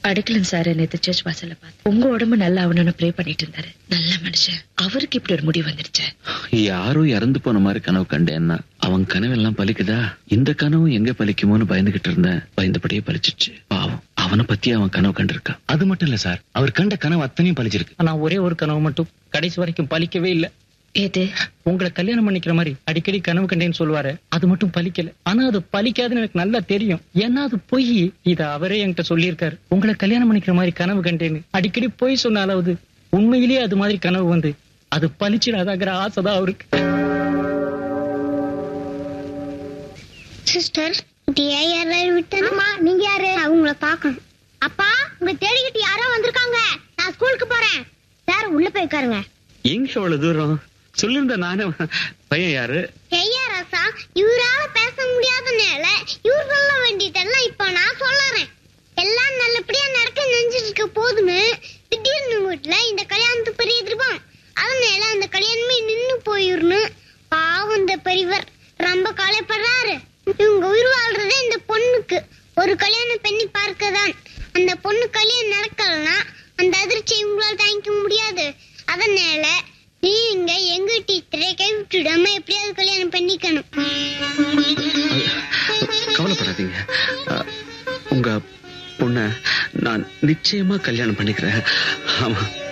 அடிக்கலன் sir நேத்து search வாசல்ல பார்த்து உங்க உடம்பு நல்லா ஆகணும்னு ப்ரே பண்ணிட்டு இருந்தாரு நல்ல மனுஷன் அவருக்கு இப்படி ஒரு முடிவு வந்துருச்சு யாரோ இறந்து போன மாதிரி கனவு கண்டேன்னா அவன் கனவெல்லாம் பலிக்குதா இந்த கனவு எங்க பலிக்குமோன்னு பயந்துகிட்டு இருந்தேன் பயந்தபடியே பலிச்சிச்சு பாவம் அவனை பத்தி அவன் கனவு கண்டிருக்கான் அது மட்டும் இல்ல சார் அவர் கண்ட கனவு அத்தனையும் பழிச்சிருக்கு ஆனா ஒரே ஒரு கனவு மட்டும் கடைசி வரைக்கும் பலிக்கவே இல்ல ஏது உங்களை கல்யாணம் பண்ணிக்கிற மாதிரி அடிக்கடி கனவு கண்டேன்னு சொல்லுவாரு அது மட்டும் பலிக்கல ஆனா அது பலிக்காதுன்னு எனக்கு நல்லா தெரியும் ஏன்னா அது பொய் இத அவரே என்கிட்ட சொல்லியிருக்காரு உங்களை கல்யாணம் பண்ணிக்கிற மாதிரி கனவு கண்டேன்னு அடிக்கடி பொய் சொன்னாலாவது உண்மையிலேயே அது மாதிரி கனவு வந்து அது பலிச்சிடாதாங்கிற ஆசைதான் அவருக்கு சிஸ்டர் இது ஏன் யாராவது விட்டமா நீங்க யாரு அவங்கள பார்க்கணும் அப்பா உங்க தேடிக்கிட்டு யாரோ வந்திருக்காங்க நான் ஸ்கூலுக்கு போறேன் சார் உள்ள போய் உட்காருங்க எங்க அவ்வளவு தூரம் சொல்லிருந்த நானே பையன் யாரு ஐயா ராசா இவரால பேச முடியாத நேர இவர் சொல்ல வேண்டியதெல்லாம் இப்ப நான் சொல்லுறேன் எல்லாம் நல்லபடியா நடக்க நினைச்சிட்டு இருக்க போதுன்னு திடீர்னு வீட்டுல இந்த கல்யாணத்துக்கு பெரிய எதிர்ப்பான் அதனால அந்த கல்யாணமே நின்னு போயிடணும் பாவம் இந்த பெரியவர் ரொம்ப கவலைப்படுறாரு இவங்க உயிர் வாழ்றதே இந்த பொண்ணுக்கு ஒரு கல்யாணம் பண்ணி பார்க்கதான் அந்த பொண்ணு கல்யாணம் நடக்கலன்னா அந்த அதிர்ச்சி இவங்களால தாங்கிக்க முடியாது அதனால நீங்க எங்க டீச்சரை கைவிட்டுடாம எப்படியாவது கல்யாணம் பண்ணிக்கணும் கவலைப்படாதீங்க அஹ், உங்க பொண்ண நான் நிச்சயமா கல்யாணம் பண்ணிக்கிறேன் ஆமா